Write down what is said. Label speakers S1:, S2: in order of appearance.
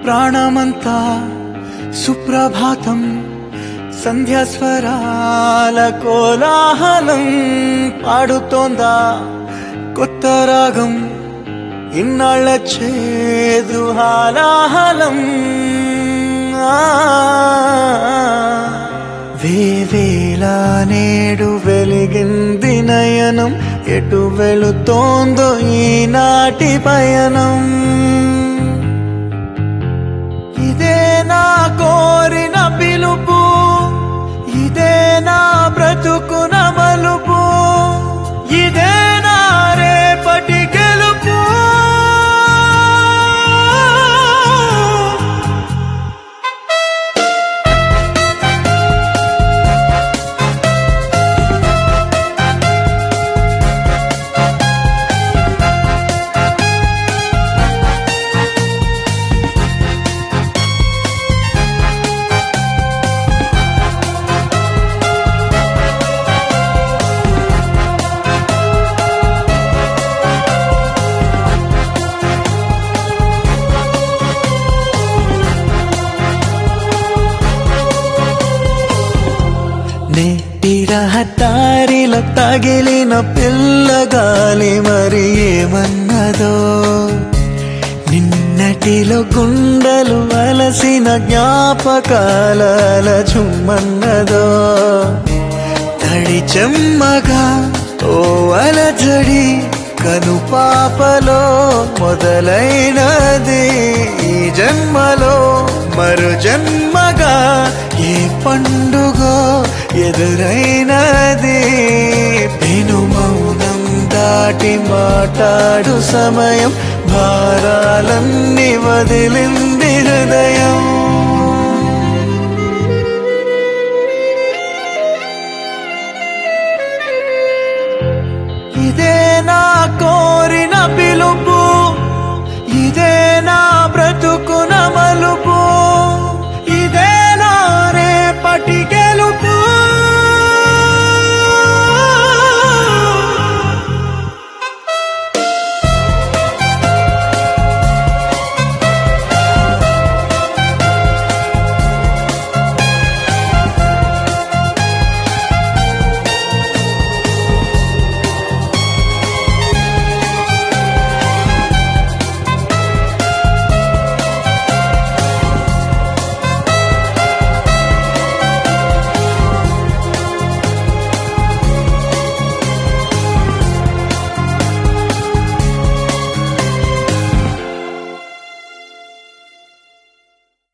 S1: ప్రాణమంతా సుప్రభాతం సంధ్యాస్వరాల కోలాహలం పాడుతోందా కొత్త రాగం ఇన్నాళ్ళ చేదు హాలాహలం ఆ, వేవేలా నేడు వెలిగింది నయనం ఎటు వెళుతోందో ఈనాటి పయనం ఇదే నా కోరిన పిలుపు ఇదే నా బ్రతుకున మలుపు ఇదే నా రేపటి గెలుపు నేటి రహదారిలో తగిలిన పిల్లగాలి మరి ఏమన్నదో నిన్నటిలో గుండెలు అలసిన జ్ఞాపకాల చుమ్మన్నదో తడి చెమ్మగా ఓ అలజడి కను పాపలో మొదలైనది ఈ జన్మలో మరు జన్మగా ఏ పండుగ ఎదురైనది పెను మౌనం దాటి మాట్లాడు సమయం భారాలన్నీ వదిలింది హృదయం ఇదే